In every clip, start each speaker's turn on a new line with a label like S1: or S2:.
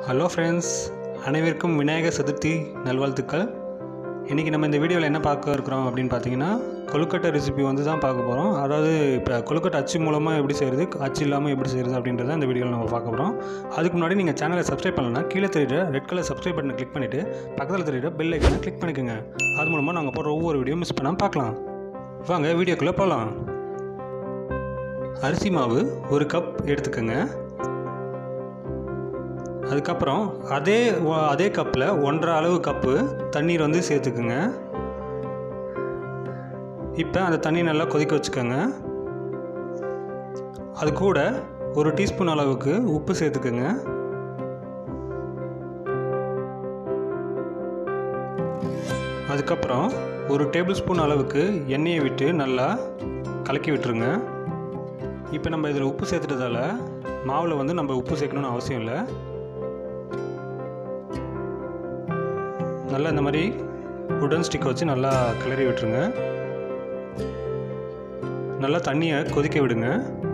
S1: hello friends அனைவருக்கும் விநாயகர் சதுர்த்தி நல்வாழ்த்துக்கள் இன்றைக்கி நம்ம இந்த வீடியோவில் என்ன பார்க்க இருக்கிறோம் அப்படின்னு பார்த்தீங்கன்னா கொழுக்கட்டை ரெசிபி வந்து தான் பார்க்க போகிறோம் அதாவது இப்போ கொழுக்கட்டை அச்சு மூலமாக எப்படி செய்கிறது அச்சு இல்லாமல் எப்படி செய்கிறது அப்படின்றத இந்த வீடியோவில் நம்ம பார்க்க போகிறோம் அதுக்கு முன்னாடி நீங்கள் சேனலை சப்ஸ்கிரைப் பண்ணலன்னா கீழே தெரியுற ரெட் கலர் சப்ஸ்கிரைப் பட்டனை கிளிக் பண்ணிவிட்டு பக்கத்தில் தெரியுற பெல் ஐக்கனை கிளிக் பண்ணிக்கோங்க அது மூலமாக நாங்கள் போடுற ஒவ்வொரு வீடியோ மிஸ் பண்ணாமல் பார்க்கலாம் வாங்க வீடியோக்குள்ளே போகலாம் அரிசி மாவு ஒரு கப் எடுத்துக்கோங்க அதுக்கப்புறம் அதே ஒ- அதே கப்பில் ஒன்றரை அளவு கப்பு தண்ணீர் வந்து சேர்த்துக்குங்க இப்போ அந்த தண்ணி நல்லா கொதிக்க வச்சுக்கோங்க அது கூட ஒரு டீஸ்பூன் அளவுக்கு உப்பு சேர்த்துக்குங்க அதுக்கப்புறம் ஒரு டேபிள் ஸ்பூன் அளவுக்கு எண்ணெயை விட்டு நல்லா கலக்கி விட்டுருங்க இப்போ நம்ம இதில் உப்பு சேர்த்துட்டதால மாவில் வந்து நம்ம உப்பு சேர்க்கணும்னு அவசியம் இல்லை நல்லா இந்த மாதிரி உடன் ஸ்டிக் வச்சு நல்லா கிளறி விட்டுருங்க நல்லா தண்ணியை கொதிக்க விடுங்க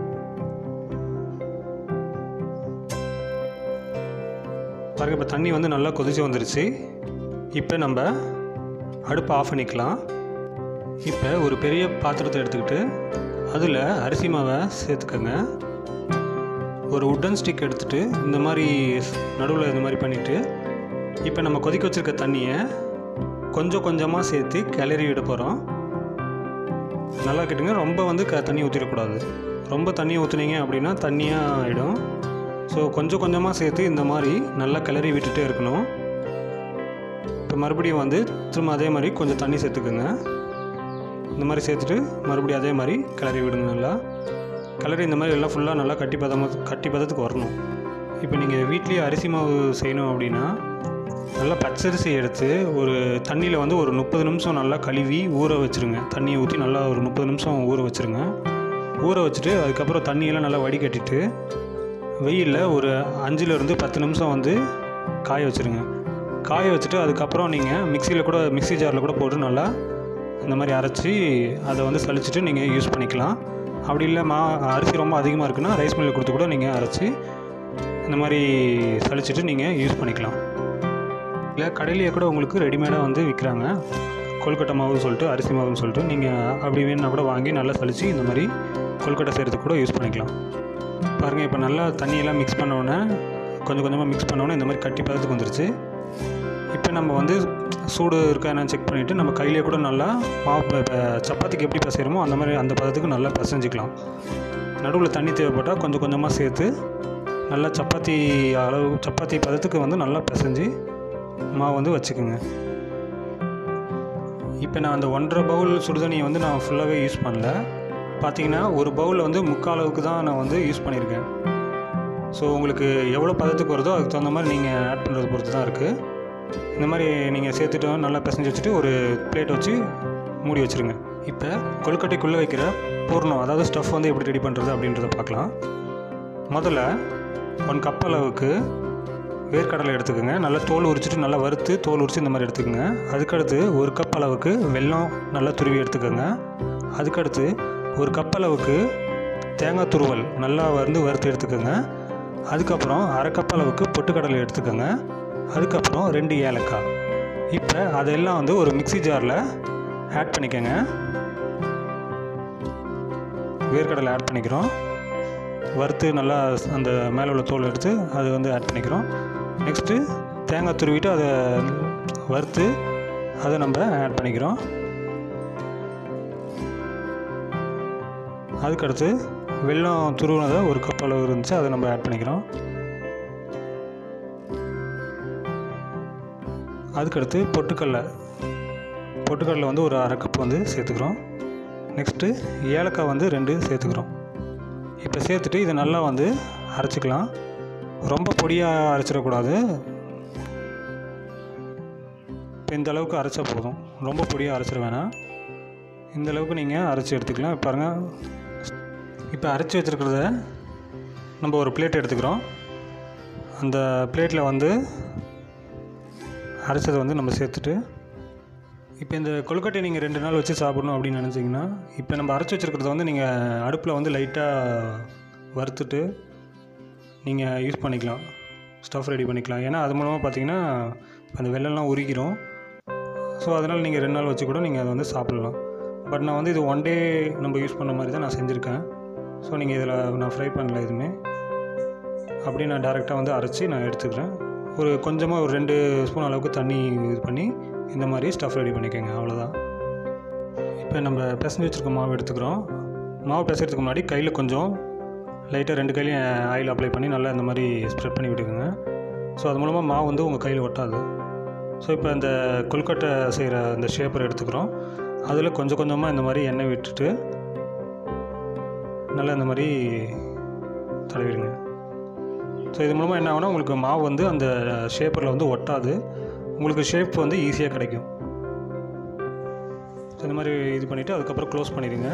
S1: பாருங்க இப்போ தண்ணி வந்து நல்லா கொதிச்சு வந்துருச்சு இப்போ நம்ம அடுப்பை ஆஃப் பண்ணிக்கலாம் இப்போ ஒரு பெரிய பாத்திரத்தை எடுத்துக்கிட்டு அதில் அரிசி மாவை சேர்த்துக்கோங்க ஒரு உட்டன் ஸ்டிக் எடுத்துகிட்டு இந்த மாதிரி நடுவில் இந்த மாதிரி பண்ணிவிட்டு இப்போ நம்ம கொதிக்க வச்சிருக்க தண்ணியை கொஞ்சம் கொஞ்சமாக சேர்த்து கிளறி விட போகிறோம் நல்லா கேட்டுங்க ரொம்ப வந்து க தண்ணி ஊற்றிடக்கூடாது ரொம்ப தண்ணி ஊற்றுனீங்க அப்படின்னா தண்ணியாக ஆகிடும் ஸோ கொஞ்சம் கொஞ்சமாக சேர்த்து இந்த மாதிரி நல்லா கிளறி விட்டுட்டே இருக்கணும் இப்போ மறுபடியும் வந்து திரும்ப அதே மாதிரி கொஞ்சம் தண்ணி சேர்த்துக்குங்க இந்த மாதிரி சேர்த்துட்டு மறுபடியும் அதே மாதிரி கிளறி விடுங்க நல்லா கிளறி இந்த மாதிரி எல்லாம் ஃபுல்லாக நல்லா கட்டி பதமாக கட்டி பதத்துக்கு வரணும் இப்போ நீங்கள் வீட்லேயே அரிசி மாவு செய்யணும் அப்படின்னா நல்லா பச்சரிசி எடுத்து ஒரு தண்ணியில் வந்து ஒரு முப்பது நிமிஷம் நல்லா கழுவி ஊற வச்சுருங்க தண்ணியை ஊற்றி நல்லா ஒரு முப்பது நிமிஷம் ஊற வச்சுருங்க ஊற வச்சுட்டு அதுக்கப்புறம் தண்ணியெல்லாம் நல்லா வடிகட்டிட்டு வெயிலில் ஒரு அஞ்சுலேருந்து பத்து நிமிஷம் வந்து காய வச்சுருங்க காய வச்சுட்டு அதுக்கப்புறம் நீங்கள் மிக்சியில் கூட மிக்ஸி ஜாரில் கூட போட்டு நல்லா இந்த மாதிரி அரைச்சி அதை வந்து சலிச்சுட்டு நீங்கள் யூஸ் பண்ணிக்கலாம் அப்படி இல்லை மா அரிசி ரொம்ப அதிகமாக இருக்குன்னா ரைஸ் மில்லில் கொடுத்து கூட நீங்கள் அரைச்சி இந்த மாதிரி சலிச்சுட்டு நீங்கள் யூஸ் பண்ணிக்கலாம் இல்லை கடையிலேயே கூட உங்களுக்கு ரெடிமேடாக வந்து விற்கிறாங்க கொழுக்கட்டை மாவுன்னு சொல்லிட்டு அரிசி மாவுன்னு சொல்லிட்டு நீங்கள் அப்படி வேணும்னா கூட வாங்கி நல்லா சலிச்சு இந்த மாதிரி கொழுக்கட்டை செய்கிறதுக்கு கூட யூஸ் பண்ணிக்கலாம் பாருங்கள் இப்போ நல்லா தண்ணியெல்லாம் மிக்ஸ் பண்ண உடனே கொஞ்சம் கொஞ்சமாக மிக்ஸ் பண்ண உடனே இந்த மாதிரி கட்டி பதத்துக்கு வந்துருச்சு இப்போ நம்ம வந்து சூடு இருக்கா என்னன்னு செக் பண்ணிவிட்டு நம்ம கையிலே கூட நல்லா மாவு ப- ப- சப்பாத்திக்கு எப்படி பிசைகிறோமோ அந்த மாதிரி அந்த பதத்துக்கு நல்லா பிசைஞ்சிக்கலாம் நடுவில் தண்ணி தேவைப்பட்டால் கொஞ்சம் கொஞ்சமாக சேர்த்து நல்லா சப்பாத்தி அளவு சப்பாத்தி பதத்துக்கு வந்து நல்லா பிசைஞ்சு மாவு வந்து வச்சுக்கோங்க இப்போ நான் அந்த ஒன்றரை பவுல் சுடுதண்ணியை வந்து நான் ஃபுல்லாகவே யூஸ் பண்ணல பார்த்தீங்கன்னா ஒரு பவுலில் வந்து முக்கால் அளவுக்கு தான் நான் வந்து யூஸ் பண்ணியிருக்கேன் ஸோ உங்களுக்கு எவ்வளோ பதத்துக்கு வருதோ அதுக்கு தகுந்த மாதிரி நீங்கள் ஆட் பண்ணுறது பொறுத்து தான் இருக்குது இந்த மாதிரி நீங்கள் சேர்த்துட்டு நல்லா பிசைஞ்சு வச்சுட்டு ஒரு பிளேட் வச்சு மூடி வச்சுருங்க இப்போ கொழுக்கட்டைக்குள்ளே வைக்கிற பூர்ணம் அதாவது ஸ்டஃப் வந்து எப்படி ரெடி பண்ணுறது அப்படின்றத பார்க்கலாம் முதல்ல ஒன் கப் அளவுக்கு வேர்க்கடலை எடுத்துக்கோங்க நல்லா தோல் உரிச்சிட்டு நல்லா வறுத்து தோல் உரித்து இந்த மாதிரி எடுத்துக்கோங்க அதுக்கடுத்து ஒரு கப் அளவுக்கு வெல்லம் நல்லா துருவி எடுத்துக்கோங்க அதுக்கடுத்து ஒரு கப் அளவுக்கு தேங்காய் துருவல் நல்லா வந்து வறுத்து எடுத்துக்கோங்க அதுக்கப்புறம் அரை கப் அளவுக்கு பொட்டுக்கடலை எடுத்துக்கோங்க அதுக்கப்புறம் ரெண்டு ஏலக்காய் இப்போ அதெல்லாம் வந்து ஒரு மிக்ஸி ஜாரில் ஆட் பண்ணிக்கோங்க வேர்க்கடலை ஆட் பண்ணிக்கிறோம் வறுத்து நல்லா அந்த மேலே உள்ள தோல் எடுத்து அது வந்து ஆட் பண்ணிக்கிறோம் நெக்ஸ்ட்டு தேங்காய் துருவிட்டு அதை வறுத்து அதை நம்ம ஆட் பண்ணிக்கிறோம் அதுக்கடுத்து வெல்லம் துருவினதை ஒரு கப் அளவு இருந்துச்சு அதை நம்ம ஆட் பண்ணிக்கிறோம் அதுக்கடுத்து பொட்டுக்கடலை பொட்டுக்கடலை வந்து ஒரு அரை கப் வந்து சேர்த்துக்கிறோம் நெக்ஸ்ட்டு ஏலக்காய் வந்து ரெண்டு சேர்த்துக்கிறோம் இப்போ சேர்த்துட்டு இதை நல்லா வந்து அரைச்சிக்கலாம் ரொம்ப பொடியாக அரைச்சிடக்கூடாது இப்போ இந்த அளவுக்கு அரைச்சா போதும் ரொம்ப பொடியாக அரைச்சிட வேணாம் இந்த அளவுக்கு நீங்கள் அரைச்சி எடுத்துக்கலாம் இப்ப பாருங்க இப்போ அரைச்சி வச்சுருக்கிறத நம்ம ஒரு பிளேட் எடுத்துக்கிறோம் அந்த பிளேட்டில் வந்து அரைச்சதை வந்து நம்ம சேர்த்துட்டு இப்போ இந்த கொழுக்கட்டை நீங்கள் ரெண்டு நாள் வச்சு சாப்பிடணும் அப்படின்னு நினச்சிங்கன்னா இப்போ நம்ம அரைச்சி வச்சுருக்கிறத வந்து நீங்கள் அடுப்பில் வந்து லைட்டாக வறுத்துட்டு நீங்கள் யூஸ் பண்ணிக்கலாம் ஸ்டஃப் ரெடி பண்ணிக்கலாம் ஏன்னா அது மூலமாக பார்த்தீங்கன்னா அந்த வெள்ளம்லாம் உருகிரும் ஸோ அதனால் நீங்கள் ரெண்டு நாள் வச்சு கூட நீங்கள் அதை வந்து சாப்பிட்லாம் பட் நான் வந்து இது ஒன் டே நம்ம யூஸ் பண்ண மாதிரி தான் நான் செஞ்சுருக்கேன் ஸோ நீங்கள் இதில் நான் ஃப்ரை பண்ணல எதுவுமே அப்படியே நான் டேரெக்டாக வந்து அரைச்சி நான் எடுத்துக்கிறேன் ஒரு கொஞ்சமாக ஒரு ரெண்டு ஸ்பூன் அளவுக்கு தண்ணி இது பண்ணி இந்த மாதிரி ஸ்டஃப் ரெடி பண்ணிக்கோங்க அவ்வளோதான் இப்போ நம்ம பிசைஞ்சு வச்சுருக்க மாவு எடுத்துக்கிறோம் மாவு பிசைறதுக்கு முன்னாடி கையில் கொஞ்சம் லைட்டாக ரெண்டு கையிலையும் ஆயில் அப்ளை பண்ணி நல்லா இந்த மாதிரி ஸ்ப்ரெட் பண்ணி விட்டுக்குங்க ஸோ அது மூலமாக மாவு வந்து உங்கள் கையில் ஒட்டாது ஸோ இப்போ இந்த கொல்கட்டை செய்கிற இந்த ஷேப்பர் எடுத்துக்கிறோம் அதில் கொஞ்சம் கொஞ்சமாக இந்த மாதிரி எண்ணெய் விட்டுட்டு நல்லா இந்த மாதிரி தடவிடுங்க ஸோ இது மூலமாக என்ன ஆகும்னா உங்களுக்கு மாவு வந்து அந்த ஷேப்பரில் வந்து ஒட்டாது உங்களுக்கு ஷேப் வந்து ஈஸியாக கிடைக்கும் ஸோ இந்த மாதிரி இது பண்ணிவிட்டு அதுக்கப்புறம் க்ளோஸ் பண்ணிடுங்க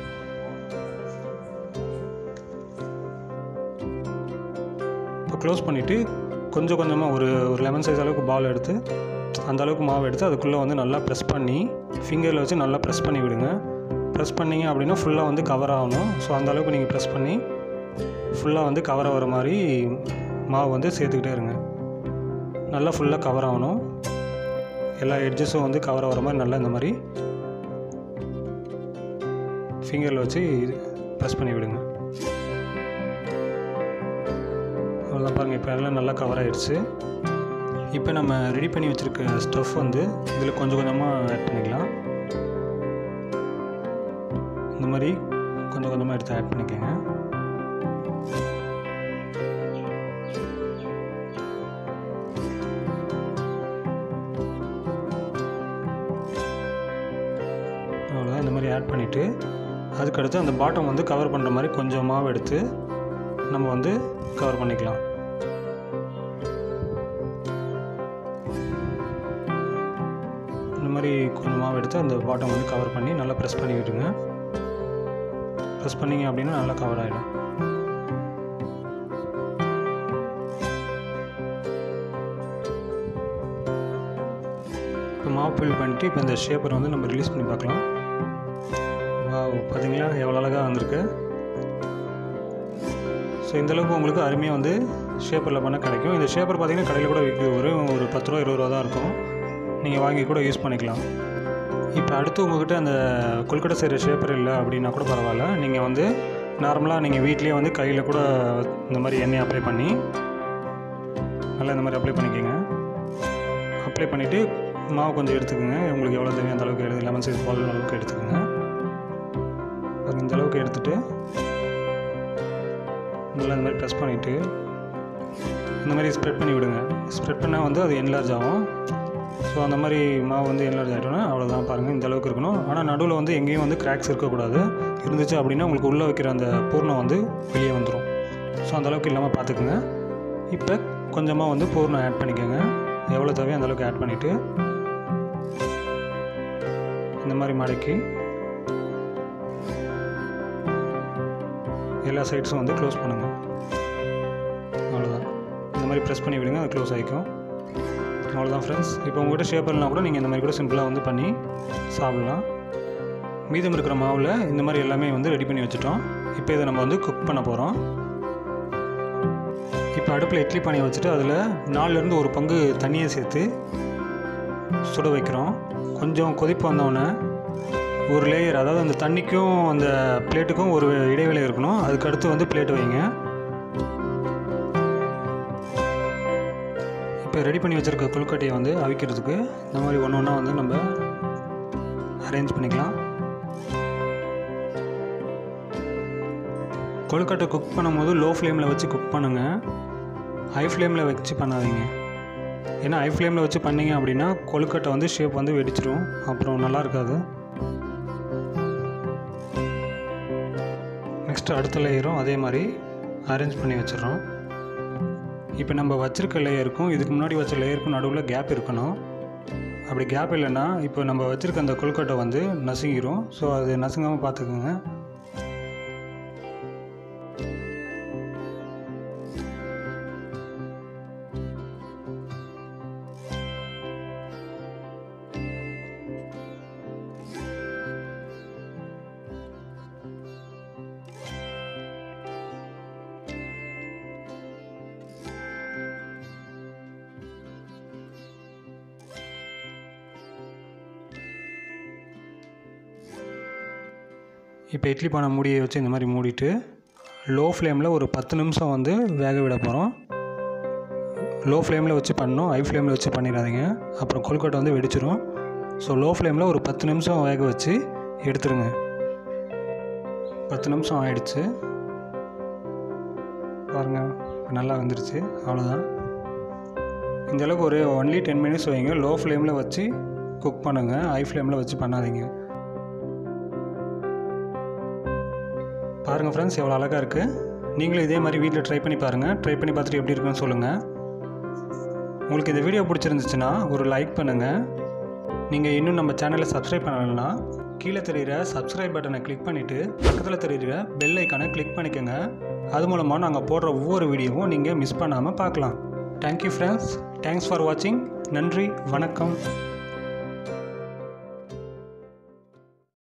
S1: இப்போ க்ளோஸ் பண்ணிவிட்டு கொஞ்சம் கொஞ்சமாக ஒரு ஒரு லெமன் சைஸ் அளவுக்கு பால் எடுத்து அந்த அளவுக்கு மாவு எடுத்து அதுக்குள்ளே வந்து நல்லா ப்ரெஸ் பண்ணி ஃபிங்கரில் வச்சு நல்லா ப்ரெஸ் பண்ணி விடுங்க ப்ரெஸ் பண்ணிங்க அப்படின்னா ஃபுல்லாக வந்து கவர் ஆகணும் ஸோ அந்த அளவுக்கு நீங்கள் ப்ரெஸ் பண்ணி ஃபுல்லாக வந்து கவர் ஆகிற மாதிரி மாவு வந்து சேர்த்துக்கிட்டே இருங்க நல்லா ஃபுல்லாக கவர் ஆகணும் எல்லா எட்ஜஸும் வந்து கவர் ஆகிற மாதிரி நல்லா இந்த மாதிரி ஃபிங்கரில் வச்சு ப்ரெஸ் பண்ணி விடுங்க அவ்வளோதான் பாருங்கள் இப்போ எல்லாம் நல்லா கவர் ஆகிடுச்சு இப்போ நம்ம ரெடி பண்ணி வச்சுருக்க ஸ்டஃப் வந்து இதில் கொஞ்சம் கொஞ்சமாக ஆட் பண்ணிக்கலாம் இந்த மாதிரி கொஞ்சம் கொஞ்சமாக எடுத்து ஆட் பண்ணிக்கோங்க அவ்வளோதான் இந்த மாதிரி ஆட் பண்ணிவிட்டு அதுக்கடுத்து அந்த பாட்டம் வந்து கவர் பண்ணுற மாதிரி கொஞ்சம் மாவு எடுத்து நம்ம வந்து கவர் பண்ணிக்கலாம் இந்த மாதிரி கொஞ்சம் மாவு எடுத்து அந்த பாட்டம் வந்து கவர் பண்ணி நல்லா ப்ரெஸ் பண்ணி விடுங்க ப்ரெஸ் பண்ணிங்க அப்படின்னா நல்லா கவர் ஆகிடும் இப்போ மாவு ஃபில் பண்ணிட்டு இப்போ இந்த ஷேப்பரை வந்து நம்ம ரிலீஸ் பண்ணி பார்க்கலாம் வாவ் பார்த்தீங்களா எவ்வளோ அழகாக வந்திருக்கு ஸோ இந்தளவுக்கு உங்களுக்கு அருமையாக வந்து ஷேப்பரில் பண்ண கிடைக்கும் இந்த ஷேப்பர் பார்த்தீங்கன்னா கடையில் கூட விற்குது ஒரு ஒரு பத்து ரூபா இருபது ரூபா தான் இருக்கும் நீங்கள் வாங்கி கூட யூஸ் பண்ணிக்கலாம் இப்போ அடுத்து உங்கள்கிட்ட அந்த கொல்கட்டை செய்கிற ஷேப்பர் இல்லை அப்படின்னா கூட பரவாயில்ல நீங்கள் வந்து நார்மலாக நீங்கள் வீட்லேயே வந்து கையில் கூட இந்த மாதிரி எண்ணெய் அப்ளை பண்ணி நல்லா இந்த மாதிரி அப்ளை பண்ணிக்கோங்க அப்ளை பண்ணிவிட்டு மாவு கொஞ்சம் எடுத்துக்கோங்க உங்களுக்கு எவ்வளோ தேவையோ அந்த அளவுக்கு எடுத்து லெமன் சைஸ் பால் அளவுக்கு எடுத்துக்கோங்க பாருங்க, இந்த அளவுக்கு எடுத்துகிட்டு நல்லா இந்த மாதிரி ப்ரெஸ் பண்ணிவிட்டு இந்த மாதிரி ஸ்ப்ரெட் பண்ணி விடுங்க ஸ்ப்ரெட் பண்ணால் வந்து அது என்லார்ஜ் ஆகும் ஸோ அந்த மாதிரி மாவு வந்து என்லார்ஜ் ஆகிட்டோன்னா அவ்வளோதான் பாருங்கள் இந்த அளவுக்கு இருக்கணும் ஆனால் நடுவில் வந்து எங்கேயும் வந்து கிராக்ஸ் இருக்கக்கூடாது இருந்துச்சு அப்படின்னா உங்களுக்கு உள்ளே வைக்கிற அந்த பூர்ணம் வந்து வெளியே வந்துடும் ஸோ அந்த அளவுக்கு இல்லாமல் பார்த்துக்குங்க இப்போ கொஞ்சமாக வந்து பூர்ணம் ஆட் பண்ணிக்கோங்க எவ்வளோ தேவையோ அந்த அளவுக்கு ஆட் பண்ணிவிட்டு இந்த மாதிரி மடக்கி எல்லா சைட்ஸும் வந்து க்ளோஸ் பண்ணுங்கள் அவ்வளோதான் இந்த மாதிரி ப்ரெஸ் பண்ணி விடுங்க அது க்ளோஸ் ஆகிக்கும் அவ்வளோதான் ஃப்ரெண்ட்ஸ் இப்போ உங்கள்கிட்ட ஷேப்பர்லாம் கூட நீங்கள் இந்த மாதிரி கூட சிம்பிளாக வந்து பண்ணி சாப்பிட்லாம் மீதம் இருக்கிற மாவில் இந்த மாதிரி எல்லாமே வந்து ரெடி பண்ணி வச்சுட்டோம் இப்போ இதை நம்ம வந்து குக் பண்ண போகிறோம் இப்போ அடுப்பில் இட்லி பானையை வச்சுட்டு அதில் நாலுலேருந்து ஒரு பங்கு தண்ணியை சேர்த்து சுட வைக்கிறோம் கொஞ்சம் கொதிப்பு வந்தோடனே ஒரு லேயர் அதாவது அந்த தண்ணிக்கும் அந்த பிளேட்டுக்கும் ஒரு இடைவேளை இருக்கணும் அதுக்கு அடுத்து வந்து பிளேட் வைங்க இப்போ ரெடி பண்ணி வச்சுருக்க கொழுக்கட்டையை வந்து அவிக்கிறதுக்கு இந்த மாதிரி ஒன்று ஒன்றா வந்து நம்ம அரேஞ்ச் பண்ணிக்கலாம் கொழுக்கட்டை குக் பண்ணும்போது லோ ஃப்ளேமில் வச்சு குக் பண்ணுங்கள் ஹை ஃப்ளேமில் வச்சு பண்ணாதீங்க ஏன்னா ஹை ஃப்ளேமில் வச்சு பண்ணீங்க அப்படின்னா கொழுக்கட்டை வந்து ஷேப் வந்து வெடிச்சிரும் அப்புறம் நல்லா இருக்காது நெக்ஸ்ட் அடுத்த லேயரும் அதே மாதிரி அரேஞ்ச் பண்ணி வச்சிடுறோம் இப்போ நம்ம வச்சிருக்க லேயருக்கும் இதுக்கு முன்னாடி வச்ச லேயருக்கும் நடுவில் கேப் இருக்கணும் அப்படி கேப் இல்லைன்னா இப்போ நம்ம வச்சுருக்க அந்த கொழுக்கட்டை வந்து நசுங்கிரும் ஸோ அது நசுங்காமல் பார்த்துக்குங்க இப்போ இட்லி பானை மூடியை வச்சு இந்த மாதிரி மூடிட்டு லோ ஃப்ளேமில் ஒரு பத்து நிமிஷம் வந்து வேக விட போகிறோம் லோ ஃப்ளேமில் வச்சு பண்ணணும் ஹை ஃப்ளேமில் வச்சு பண்ணிடாதீங்க அப்புறம் கொழுக்கட்டை வந்து வெடிச்சிரும் ஸோ லோ ஃப்ளேமில் ஒரு பத்து நிமிஷம் வேக வச்சு எடுத்துருங்க பத்து நிமிஷம் ஆயிடுச்சு பாருங்கள் நல்லா வந்துருச்சு அவ்வளோதான் இந்த அளவுக்கு ஒரு ஒன்லி டென் மினிட்ஸ் வைங்க லோ ஃப்ளேமில் வச்சு குக் பண்ணுங்கள் ஹை ஃப்ளேமில் வச்சு பண்ணாதீங்க பாருங்கள் ஃப்ரெண்ட்ஸ் எவ்வளோ அழகாக இருக்குது நீங்களும் இதே மாதிரி வீட்டில் ட்ரை பண்ணி பாருங்கள் ட்ரை பண்ணி பார்த்துட்டு எப்படி இருக்குன்னு சொல்லுங்கள் உங்களுக்கு இந்த வீடியோ பிடிச்சிருந்துச்சுன்னா ஒரு லைக் பண்ணுங்கள் நீங்கள் இன்னும் நம்ம சேனலை சப்ஸ்கிரைப் பண்ணலைன்னா கீழே தெரிகிற சப்ஸ்கிரைப் பட்டனை கிளிக் பண்ணிவிட்டு பக்கத்தில் தெரிகிற பெல் ஐக்கானை கிளிக் பண்ணிக்கோங்க அது மூலமாக நாங்கள் போடுற ஒவ்வொரு வீடியோவும் நீங்கள் மிஸ் பண்ணாமல் பார்க்கலாம் தேங்க்யூ ஃப்ரெண்ட்ஸ் தேங்க்ஸ் ஃபார் வாட்சிங் நன்றி வணக்கம்